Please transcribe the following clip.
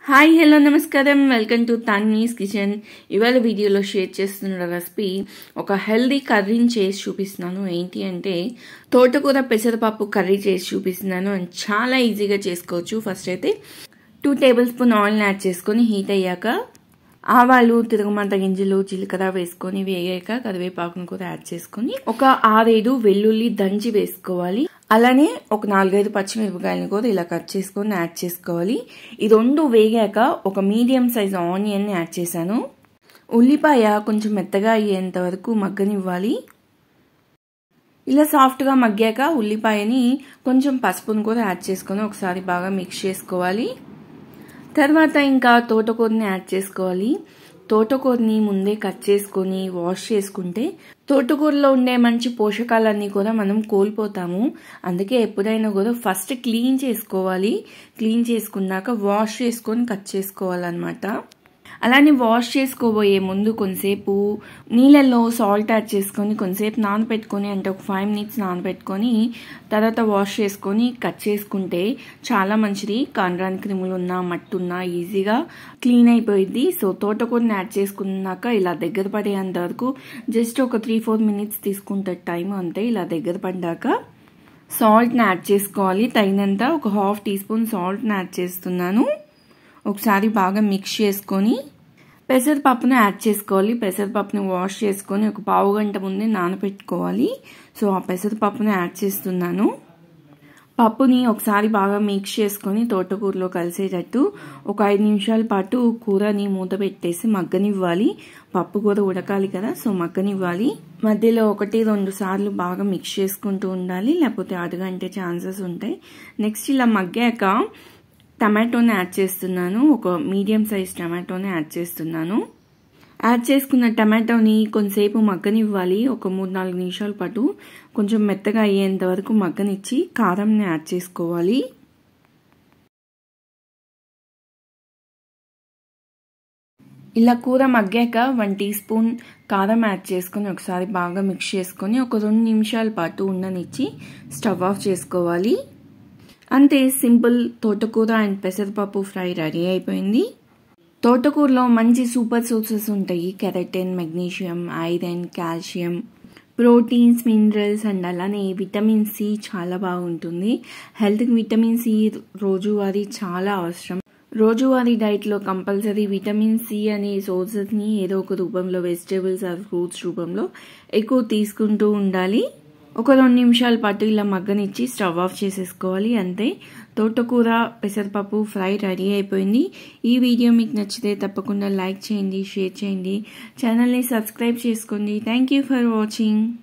hi hello నమస్కారం welcome to Tanvi's kitchen ఇవాళ వీడియోలో షేర్ చేస్తున్న రెసిపీ ఒక హెల్దీ కర్రీని చేసి చూపిస్తున్నాను ఏంటి అంటే తోటకూర పెసరపప్పు కర్రీ చేసి చూపిస్తున్నాను అండ్ చాలా ఈజీగా చేసుకోవచ్చు ఫస్ట్ అయితే టూ టేబుల్ స్పూన్ ఆయిల్ని యాడ్ చేసుకొని హీట్ అయ్యాక ఆవాలు తిరుగుమంత గింజలు జీలకర్ర వేసుకొని వేగాక కరివేపాకును కూడా యాడ్ చేసుకొని ఒక ఆరేడు వెల్లుల్లి దంచి వేసుకోవాలి అలానే ఒక నాలుగైదు పచ్చిమిరపకాయలను కూడా ఇలా కట్ చేసుకొని యాడ్ చేసుకోవాలి ఈ రెండు వేగాక ఒక మీడియం సైజ్ ఆనియన్ యాడ్ చేశాను ఉల్లిపాయ కొంచెం మెత్తగా అయ్యేంత వరకు మగ్గనివ్వాలి ఇలా సాఫ్ట్గా మగ్గాక ఉల్లిపాయని కొంచెం పసుపును కూడా యాడ్ చేసుకొని ఒకసారి బాగా మిక్స్ చేసుకోవాలి తర్వాత ఇంకా తోటకూరని యాడ్ చేసుకోవాలి తోటకూరని ముందే కట్ చేసుకొని వాష్ చేసుకుంటే తోటకూరలో ఉండే మంచి పోషకాలన్నీ కూడా మనం కోల్పోతాము అందుకే ఎప్పుడైనా కూడా ఫస్ట్ క్లీన్ చేసుకోవాలి క్లీన్ చేసుకున్నాక వాష్ చేసుకొని కట్ చేసుకోవాలన్నమాట అలానే వాష్ చేసుకోబోయే ముందు కొంతసేపు నీళ్ళల్లో సాల్ట్ యాడ్ చేసుకొని కొంతసేపు నానబెట్టుకొని అంటే ఒక ఫైవ్ మినిట్స్ నానబెట్టుకొని తర్వాత వాష్ చేసుకొని కట్ చేసుకుంటే చాలా మంచిది కండ్రాని క్రిములు ఉన్నా మట్టి ఉన్నా ఈజీగా క్లీన్ అయిపోయింది సో తోటకూరని యాడ్ చేసుకున్నాక ఇలా దగ్గర పడేంత వరకు జస్ట్ ఒక త్రీ ఫోర్ మినిట్స్ తీసుకుంటే టైం అంతే ఇలా దగ్గర పడ్డాక సాల్ట్ని యాడ్ చేసుకోవాలి తగినంత ఒక హాఫ్ టీ స్పూన్ సాల్ట్ని యాడ్ చేస్తున్నాను ఒకసారి బాగా మిక్స్ చేసుకొని పెసరపప్పును యాడ్ చేసుకోవాలి పెసరపప్పుని వాష్ చేసుకొని ఒక పావు గంట ముందే నానబెట్టుకోవాలి సో ఆ పెసరపప్పుని యాడ్ చేస్తున్నాను పప్పుని ఒకసారి బాగా మిక్స్ చేసుకొని తోటకూరలో కలిసేటట్టు ఒక ఐదు నిమిషాల పాటు కూరని మూత పెట్టేసి మగ్గనివ్వాలి పప్పు కూర ఉడకాలి కదా సో మగ్గనివ్వాలి మధ్యలో ఒకటి రెండు సార్లు బాగా మిక్స్ చేసుకుంటూ ఉండాలి లేకపోతే అడుగంటే ఛాన్సెస్ ఉంటాయి నెక్స్ట్ ఇలా మగ్గాక టమాటోని యాడ్ చేస్తున్నాను ఒక మీడియం సైజ్ టమాటోని యాడ్ చేస్తున్నాను యాడ్ చేసుకున్న టమాటోని కొంతసేపు మగ్గనివ్వాలి ఒక మూడు నాలుగు నిమిషాల పాటు కొంచెం మెత్తగా అయ్యేంత వరకు మగ్గనిచ్చి కారంని యాడ్ చేసుకోవాలి ఇలా కూర మగ్గాక వన్ టీ స్పూన్ కారం యాడ్ చేసుకొని ఒకసారి బాగా మిక్స్ చేసుకొని ఒక రెండు నిమిషాల పాటు ఉండనిచ్చి స్టవ్ ఆఫ్ చేసుకోవాలి అంతే సింపుల్ తోటకూర అండ్ పెసరపప్పు ఫ్రై రెడీ అయిపోయింది తోటకూరలో మంచి సూపర్ సోర్సెస్ ఉంటాయి keratin magnesium iron calcium proteins minerals and అలానే విటమిన్ సి చాలా బాగుంటుంది హెల్త్కి విటమిన్ సి రోజువారీ చాలా అవసరం రోజువారీ డైట్లో కంపల్సరీ విటమిన్ సి అనే సోర్సెస్ని ఏదో ఒక రూపంలో వెజిటేబుల్స్ ఆర్ ఫ్రూట్స్ రూపంలో ఎక్కువ తీసుకుంటూ ఉండాలి ఒక రెండు నిమిషాల పాటు ఇలా మగ్గనిచ్చి స్టవ్ ఆఫ్ చేసేసుకోవాలి అంతే తోటకూర పెసరపప్పు ఫ్రై రెడీ అయిపోయింది ఈ వీడియో మీకు నచ్చితే తప్పకుండా లైక్ చేయండి షేర్ చేయండి ఛానల్ని సబ్స్క్రైబ్ చేసుకోండి థ్యాంక్ ఫర్ వాచింగ్